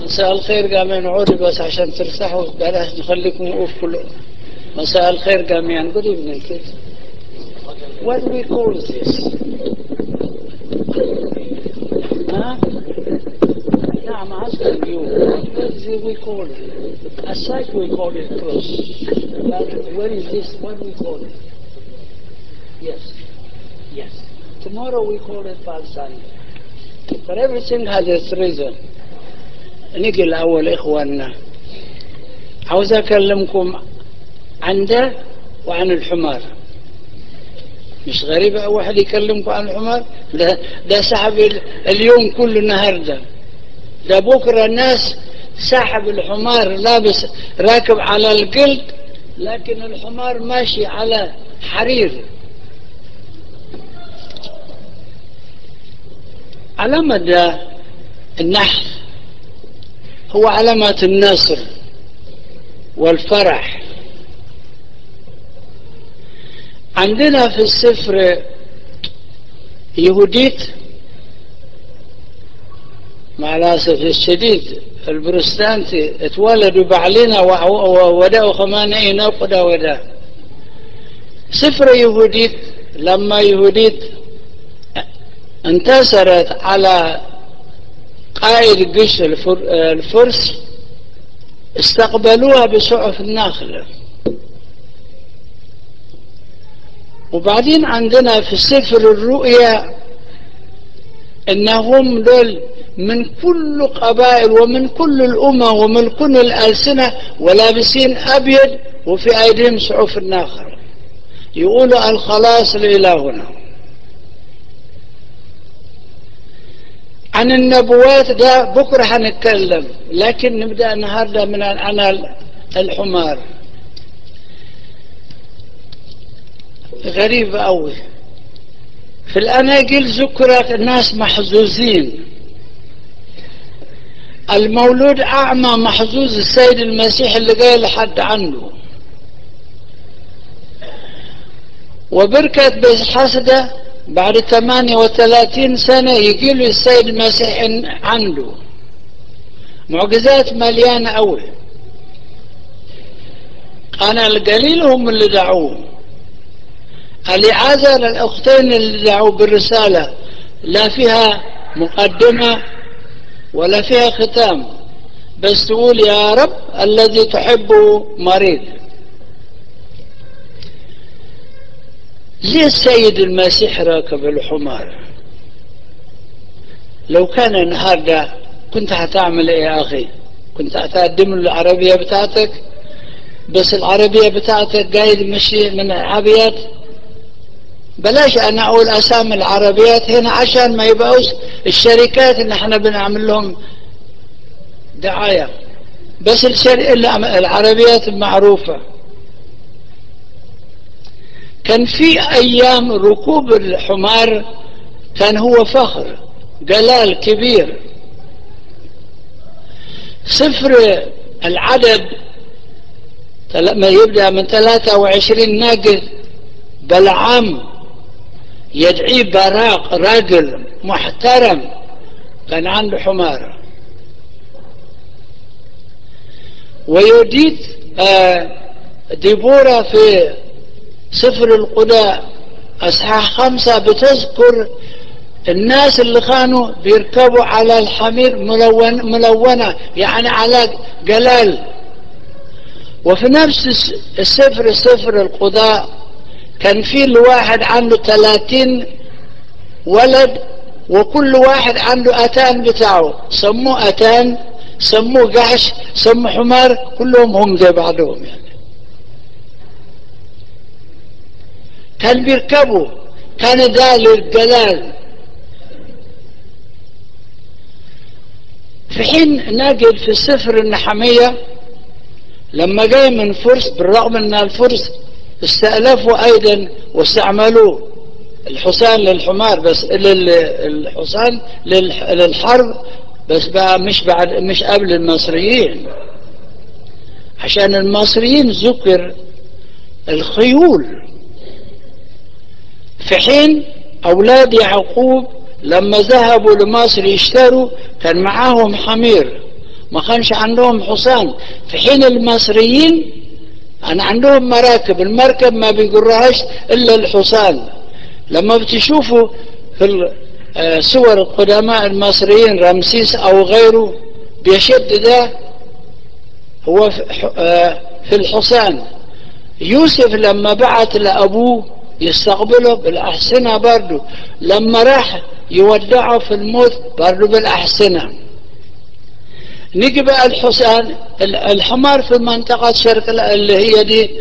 مساء الخير قام نعود بس عشان ترتاحوا بلاش نخليكم وقوف كله مساء الخير قام يعني good evening kids what do we call this huh? Yeah, I'm asking you what is it we call it as such we call it cross but what is this what do we call it yes yes tomorrow we call it Palestine but everything has its reason نجي الأول إخواننا عاوز أكلمكم عن ده وعن الحمار مش غريبة واحد يكلمكم عن الحمار ده, ده سحب اليوم كل النهار ده ده بكرة الناس سحب الحمار لابس راكب على الجلد لكن الحمار ماشي على حرير علامة ده النحل هو علامة النصر والفرح عندنا في السفر يهوديت مع الأسف الشديد البروتستانتي اتولدوا بعلنا وداوا خمانين ودا ودا سفر يهوديت لما يهوديت انتصرت على قائد جيش الفرس استقبلوها بسعف الناخلة وبعدين عندنا في سفر الرؤيا انهم دول من كل قبائل ومن كل الأمم ومن كل الألسنة ولابسين أبيض وفي أيديهم سعوف الناخر يقولوا الخلاص لإلهنا عن النبوات ده بكرة هنتكلم لكن نبدأ النهاردة من عن الحمار غريب أوي في الأناجيل ذكرت الناس محظوظين المولود أعمى محظوظ السيد المسيح اللي جاي لحد عنده وبركة بحسده بعد 38 سنة يجي له السيد المسيح عنده معجزات مليانة أوي أنا القليل هم اللي دعوه الإعازة للأختين اللي دعوه بالرسالة لا فيها مقدمة ولا فيها ختام بس تقول يا رب الذي تحبه مريض ليه السيد المسيح راكب الحمار لو كان النهارده كنت هتعمل ايه يا اخي كنت هتقدم له العربية بتاعتك بس العربية بتاعتك قايد مشي من العربيات بلاش انا اقول اسامي العربيات هنا عشان ما يبقوش الشركات اللي احنا بنعمل لهم دعاية بس الشر... العربيات المعروفة كان في ايام ركوب الحمار كان هو فخر جلال كبير صفر العدد لما يبدأ من 23 ناقد بلعام يدعي براق راجل محترم كان عنده حمار ويوديت ديبورا في سفر القداء أصحاح خمسة بتذكر الناس اللي كانوا بيركبوا على الحمير ملون ملونة يعني على جلال وفي نفس السفر سفر القضاء كان في الواحد عنده ثلاثين ولد وكل واحد عنده أتان بتاعه سموه أتان سموه قحش سموه حمار كلهم هم زي بعضهم يعني كان بيركبوا كان ده للجلال في حين نجد في السفر النحمية لما جاي من فرس بالرغم ان الفرس استألفوا ايضا واستعملوا الحصان للحمار بس الحصان للحرب بس بقى مش بعد مش قبل المصريين عشان المصريين ذكر الخيول في حين أولاد يعقوب لما ذهبوا لمصر يشتروا كان معاهم حمير ما كانش عندهم حصان في حين المصريين أنا عندهم مراكب المركب ما بيجرهاش إلا الحصان لما بتشوفوا في صور القدماء المصريين رمسيس أو غيره بيشد ده هو في الحصان يوسف لما بعت لأبوه يستقبله بالأحسنة برضه لما راح يودعه في الموت برضه بالأحسنة نيجي بقى الحصان الحمار في منطقة شرق اللي هي دي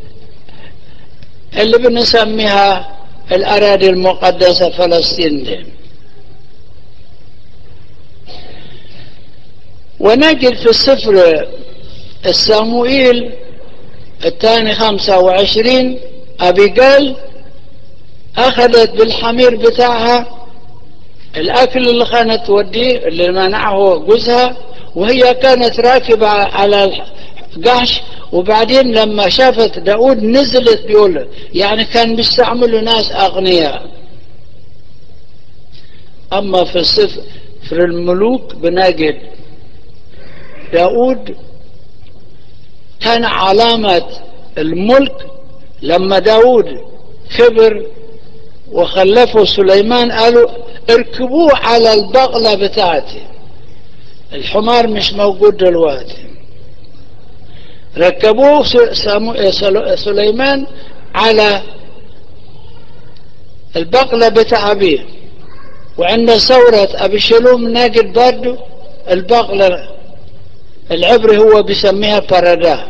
اللي بنسميها الأراضي المقدسة فلسطين دي ونجد في السفر الساموئيل الثاني خمسة وعشرين أبيجال أخذت بالحمير بتاعها الأكل اللي كانت توديه اللي منعه جوزها وهي كانت راكبة على القحش وبعدين لما شافت داود نزلت بيقول يعني كان بيستعملوا ناس أغنياء أما في السفر في الملوك بنجد داود كان علامة الملك لما داود كبر وخلفه سليمان قالوا اركبوه على البغلة بتاعتي الحمار مش موجود دلوقتي ركبوه سليمان على البغلة بتاع أبيه وعند ثورة أبي شلوم نجد برضه البغلة العبري هو بيسميها فردا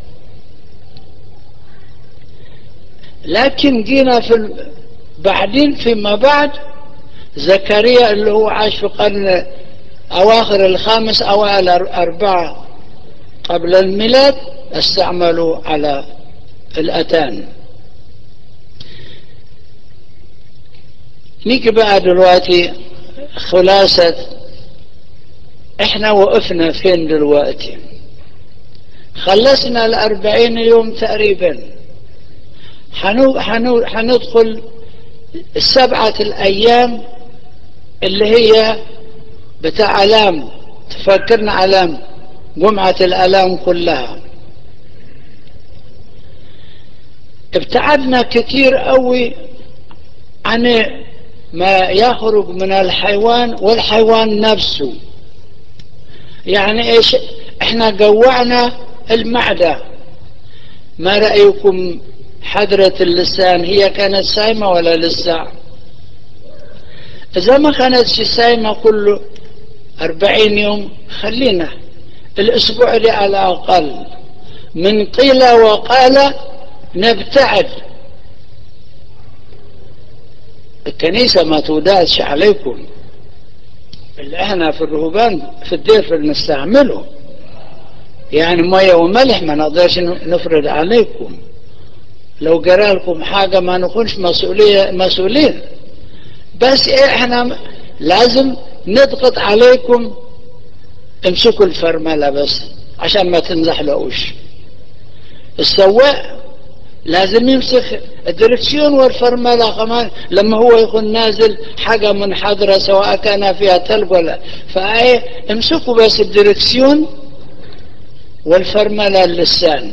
لكن جينا في ال... بعدين فيما بعد زكريا اللي هو عاش في القرن أواخر الخامس أوائل أربعة قبل الميلاد استعملوا على الأتان نيجي بقى دلوقتي خلاصة احنا وقفنا فين دلوقتي خلصنا الأربعين يوم تقريبا حنو حنو حندخل السبعة الأيام اللي هي بتاع ألام تفكرنا ألام جمعة الألام كلها ابتعدنا كتير قوي عن ما يخرج من الحيوان والحيوان نفسه يعني ايش احنا جوعنا المعدة ما رأيكم حضرة اللسان هي كانت سايمة ولا لسه إذا ما كانت سايمة كله أربعين يوم خلينا الأسبوع دي على الأقل من قيل وقال نبتعد الكنيسة ما تودعش عليكم اللي احنا في الرهبان في الدير نستعمله يعني مية وملح ما نقدرش نفرض عليكم لو جرى لكم حاجة ما نكونش مسؤولية مسؤولين بس احنا لازم نضغط عليكم امسكوا الفرملة بس عشان ما تنزحلقوش السواق لازم يمسك الدركسيون والفرملة كمان لما هو يكون نازل حاجة منحدرة سواء كان فيها تلج ولا فايه امسكوا بس الدركسيون والفرملة اللسان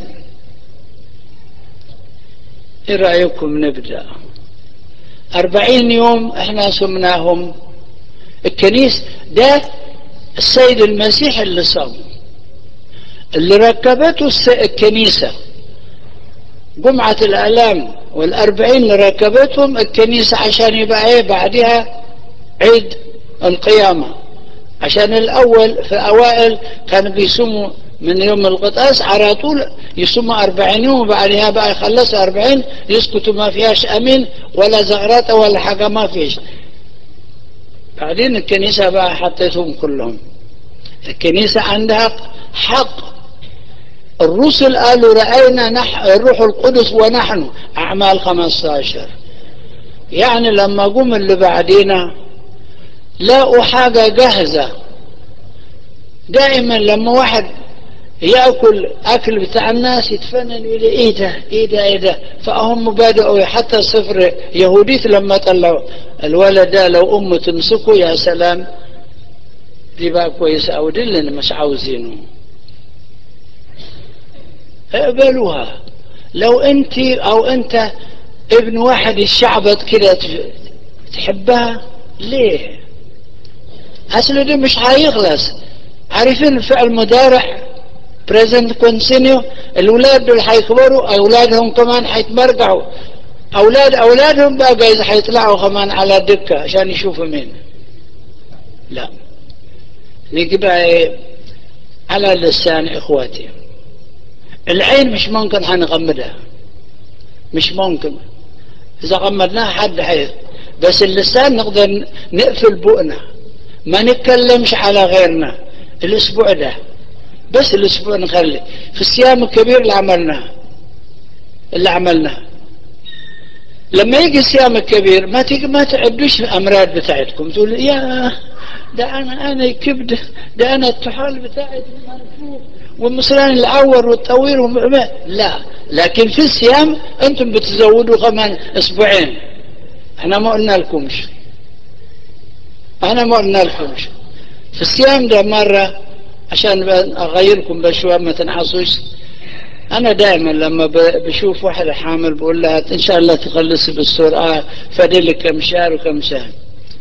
ايه رأيكم نبدأ أربعين يوم احنا سمناهم الكنيس ده السيد المسيح اللي صام اللي ركبته الكنيسة جمعة الآلام والأربعين اللي ركبتهم الكنيسة عشان يبقى ايه بعدها عيد القيامة عشان الأول في أوائل كانوا بيسموا من يوم القطاس على طول يسمى أربعين يوم وبعدها بقى يخلصوا أربعين يسكتوا ما فيهاش أمين ولا زغرات ولا حاجة ما فيش بعدين الكنيسة بقى حطيتهم كلهم الكنيسة عندها حق الرسل قالوا رأينا نح... الروح القدس ونحن أعمال 15 يعني لما قوم اللي بعدينا لاقوا حاجة جاهزة دائما لما واحد ياكل اكل بتاع الناس يتفنن يقول ايه ده ايه ده ايه ده فهم بدأوا حتى صفر يهوديت لما طلعوا الولد ده لو امه تمسكه يا سلام دي بقى كويسة أو دي اللي مش عاوزينه اقبلوها لو انت او انت ابن واحد الشعبت كده تحبها ليه اصل ده مش هيخلص عارفين الفعل مضارع present continuous الولاد دول هيكبروا اولادهم كمان هيتمرجعوا اولاد اولادهم بقى جايز هيطلعوا كمان على دكة عشان يشوفوا مين لا نيجي بقى ايه على اللسان اخواتي العين مش ممكن هنغمدها مش ممكن اذا غمدناها حد حيث بس اللسان نقدر نقفل بؤنا ما نتكلمش على غيرنا الاسبوع ده بس الاسبوع نخلي في الصيام الكبير اللي عملناه اللي عملناه لما يجي الصيام الكبير ما تيجي ما تعدوش الامراض بتاعتكم تقول يا ده انا انا كبد ده انا الطحال بتاعتي مرفوع والمصران العور والطويل لا لكن في الصيام انتم بتزودوا كمان اسبوعين احنا ما قلنا لكمش انا ما قلنا لكمش في الصيام ده مرة عشان اغيركم بشوية ما تنعصوش انا دائما لما بشوف واحدة حامل بقول لها ان شاء الله تخلصي بالسور اه فاضلك كم شهر وكم شهر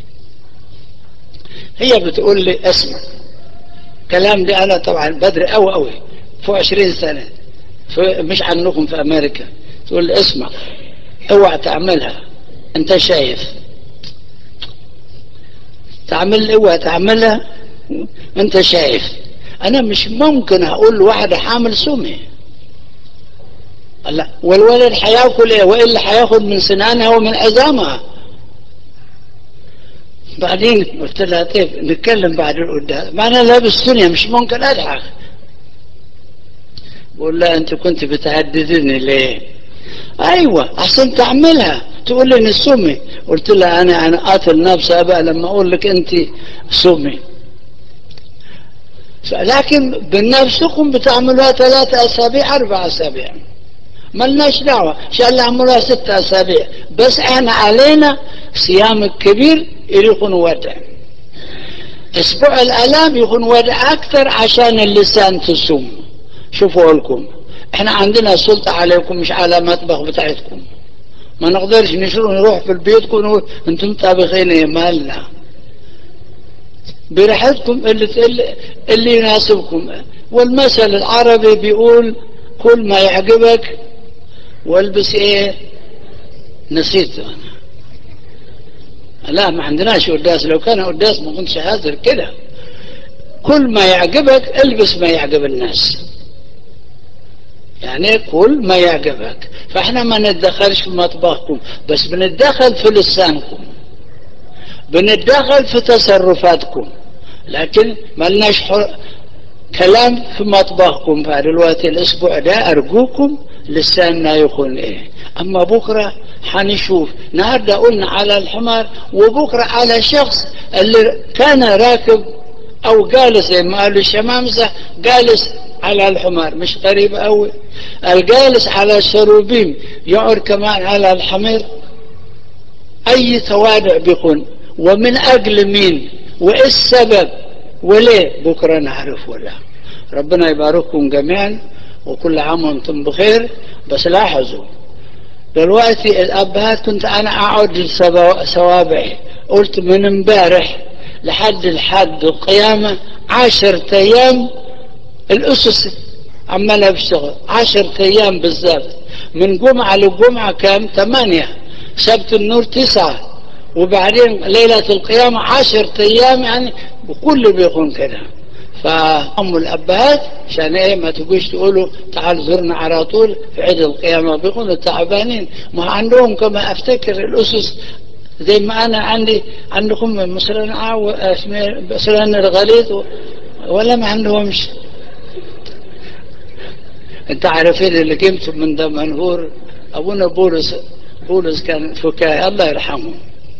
هي بتقول لي اسمع كلام ده انا طبعا بدري قوي قوي فوق 20 سنة مش عنكم في امريكا تقول لي اسمع اوعى تعملها انت شايف تعمل اوعى تعملها انت شايف انا مش ممكن اقول لواحدة حامل سمي لا والولد حياكل ايه والا حياخد من سنانها ومن عظامها بعدين قلت لها طيب نتكلم بعد القدام ما انا لابس دنيا مش ممكن اضحك بقول لها انت كنت بتهددني ليه ايوه عشان تعملها تقول لي اني سمي قلت لها انا انا قاتل نفسي بقى لما اقول لك انت سمي لكن بنفسكم بتعملوها ثلاثة اسابيع اربع اسابيع ملناش دعوة ان شاء الله عملوها ستة اسابيع بس احنا علينا صيام كبير يكون ودع اسبوع الالام يكون ودع اكثر عشان اللسان تصوم شوفوا لكم احنا عندنا سلطة عليكم مش على مطبخ بتاعتكم ما نقدرش نشرب نروح في البيت ونقول انتم طابخين يا مالنا براحتكم اللي, اللي يناسبكم والمثل العربي بيقول كل ما يعجبك والبس ايه نسيته انا لا ما عندناش قداس لو كان قداس ما كنتش هازر كده كل ما يعجبك البس ما يعجب الناس يعني كل ما يعجبك فاحنا ما نتدخلش في مطبخكم بس بنتدخل في لسانكم بنتدخل في تصرفاتكم لكن ما لناش كلام في مطبخكم بعد الوقت الاسبوع ده ارجوكم لساننا يكون ايه اما بكره حنشوف النهارده قلنا على الحمار وبكره على شخص اللي كان راكب او جالس زي ما قالوا الشمامسه جالس على الحمار مش غريب قوي الجالس على الشروبيم يقعد كمان على الحمير اي توادع بيكون ومن اجل مين وايه السبب وليه بكره نعرف ولا ربنا يبارككم جميعا وكل عام وانتم بخير بس لاحظوا دلوقتي الابهات كنت انا اقعد سوابعي قلت من امبارح لحد الحد القيامة عشرة ايام الاسس عمالة بشتغل عشرة ايام بالذات من جمعة لجمعة كام ثمانية سبت النور تسعة وبعدين ليلة القيامة عشرة ايام يعني وكل بيكون كده فأم الأبهات عشان إيه ما تقولش تقولوا تعال زرنا على طول في عيد القيامة بيكونوا تعبانين ما عندهم كما أفتكر الأسس زي ما أنا عندي عندكم مثلا مثلا الغليظ ولا ما عندهمش أنت عارفين اللي قمت من دمنهور أبونا بولس بولس كان فكاهي الله يرحمه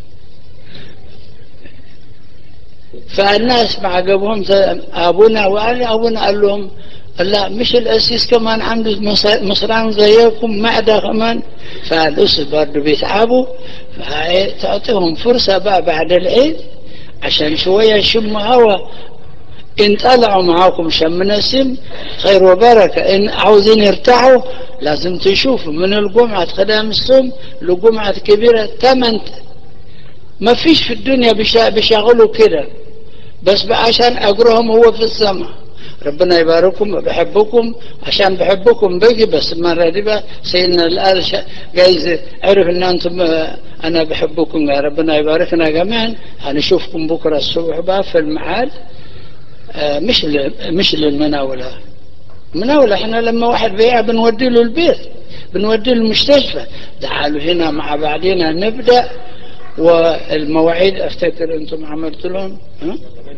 فالناس ما عجبهم ابونا وانا ابونا قال لهم لا مش الاسيس كمان عنده مصران زيكم معدة كمان فالاسس برضه بيتعبوا فتعطيهم فرصة بقى بعد العيد عشان شوية يشم هوا إن طلعوا معاكم شم نسم خير وبركة إن عاوزين يرتاحوا لازم تشوفوا من الجمعة قدام الصوم لجمعة كبيرة ثمان ما فيش في الدنيا بيشغلوا كده بس عشان أجرهم هو في السماء ربنا يبارككم بحبكم عشان بحبكم بقي بس المرة دي بقى سيدنا الآل جايز عرف ان انتم انا بحبكم يا ربنا يباركنا جميعا هنشوفكم بكرة الصبح بقى في المعاد مش مش للمناولة المناولة احنا لما واحد بيع بنودي له البيت بنودي له المستشفى تعالوا هنا مع بعضنا نبدأ والمواعيد افتكر انتم عملتوا لهم ها؟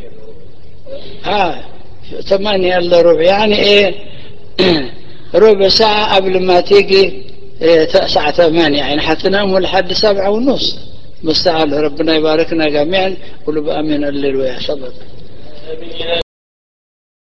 ها ثمانية الا ربع يعني ايه ربع ساعة قبل ما تيجي إيه ساعة ثمانية يعني حتناموا لحد سبعة ونص بس تعالوا ربنا يباركنا جميعا قولوا بأمين الليل ويا شباب